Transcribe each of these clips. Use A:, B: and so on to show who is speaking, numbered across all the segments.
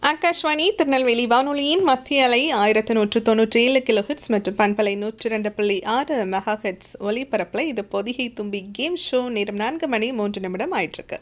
A: ஆகாஷ்வாணி திருநெல்வேலி வானொலியின் மத்திய அலை ஆயிரத்தி நூற்று தொண்ணூற்றி ஏழு கிலோஹெட்ஸ் மற்றும் பண்பலை நூற்றி ரெண்டு புள்ளி ஆறு மெகா ஹெட்ஸ் ஒலிபரப்பில் இது பொதிகை தும்பி கேம் ஷோ நேரம் நான்கு மணி மூன்று நிமிடம் ஆயிட்டிருக்கு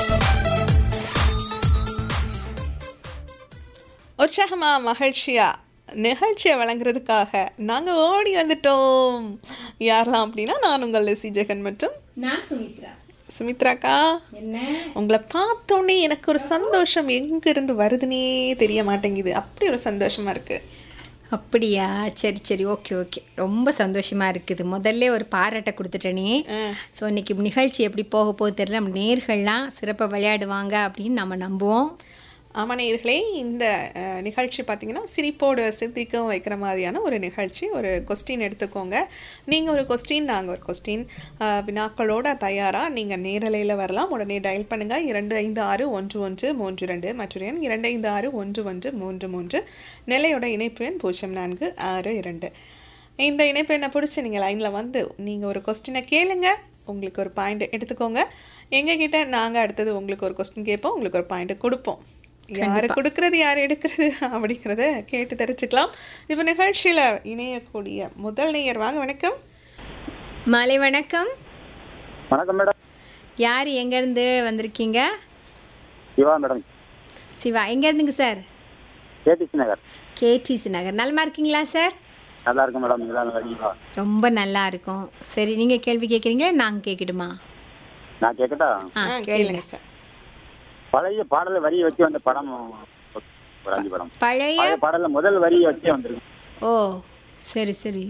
A: உற்சாகமா மகிழ்ச்சியா நிகழ்ச்சியை வழங்குறதுக்காக நாங்கள் ஓடி வந்துட்டோம் யாரெல்லாம் அப்படின்னா நான் உங்கள் லிசி ஜெகன் மற்றும்
B: நான் சுமித்ரா
A: சுமித்ராக்கா
B: என்ன
A: உங்களை பார்த்தோன்னே எனக்கு ஒரு சந்தோஷம் எங்கிருந்து வருதுன்னே தெரிய மாட்டேங்குது அப்படி ஒரு சந்தோஷமா இருக்கு
B: அப்படியா சரி சரி ஓகே ஓகே ரொம்ப சந்தோஷமா இருக்குது முதல்ல ஒரு பாராட்டை கொடுத்துட்டேனே ஸோ இன்னைக்கு நிகழ்ச்சி எப்படி போக போகுது தெரியல நம்ம நேர்கள்லாம் சிறப்பாக விளையாடுவாங்க அப்படின்னு நம்ம நம்புவோம்
A: ஆமநேயர்களே இந்த அஹ், நிகழ்ச்சி பார்த்தீங்கன்னா சிரிப்போடு சிந்திக்கவும் வைக்கிற மாதிரியான ஒரு நிகழ்ச்சி ஒரு கொஸ்டின் எடுத்துக்கோங்க நீங்கள் ஒரு கொஸ்டின் நாங்கள் ஒரு கொஸ்டின் வினாக்களோட தயாராக நீங்கள் நேரலையில் வரலாம் உடனே டயல் பண்ணுங்கள் இரண்டு ஐந்து ஆறு ஒன்று ஒன்று மூன்று ரெண்டு மற்றும் எண் இரண்டு ஐந்து ஆறு ஒன்று ஒன்று மூன்று மூன்று நிலையோட இணைப்பு எண் பூஜ்ஜியம் நான்கு ஆறு இரண்டு இந்த இணைப்பு எண்ணை பிடிச்சி நீங்கள் லைனில் வந்து நீங்கள் ஒரு கொஸ்டினை கேளுங்க உங்களுக்கு ஒரு பாயிண்ட் எடுத்துக்கோங்க எங்ககிட்ட நாங்கள் அடுத்தது உங்களுக்கு ஒரு கொஸ்டின் கேட்போம் உங்களுக்கு ஒரு பாயிண்ட் கொடுப்போம் யாரு கொடுக்கறது யார் எடுக்கிறது அப்படிங்கிறத கேட்டு தெரிஞ்சுக்கலாம் இப்போ நிகழ்ச்சியில் இணையக்கூடிய முதல் நேயர் வாங்க வணக்கம்
B: மாலை வணக்கம்
C: வணக்கம் மேடம்
B: யார் எங்கேருந்து வந்திருக்கீங்க
C: சிவா மேடம்
B: சிவா எங்கேருந்துங்க sir
C: K T C Nagar
B: K T C Nagar நலமா இருக்கீங்களா சார்
C: நல்லா இருக்கும் மேடம் நல்லா வரீங்களா
B: ரொம்ப நல்லா இருக்கும் சரி நீங்கள் கேள்வி கேட்குறீங்களா நாங்கள் கேட்கட்டுமா
C: நான் கேட்கட்டா
B: ஆ
A: ஆ,
B: கேளுங்க
A: கேளுங்க சார்
C: பழைய பாடலை வரியை வச்சு வந்த படம் ஒரு அஞ்சு படம்
B: பழைய
C: பழைய பாடல முதல் வரியை வச்சே வந்திருக்கு
B: ஓ சரி சரி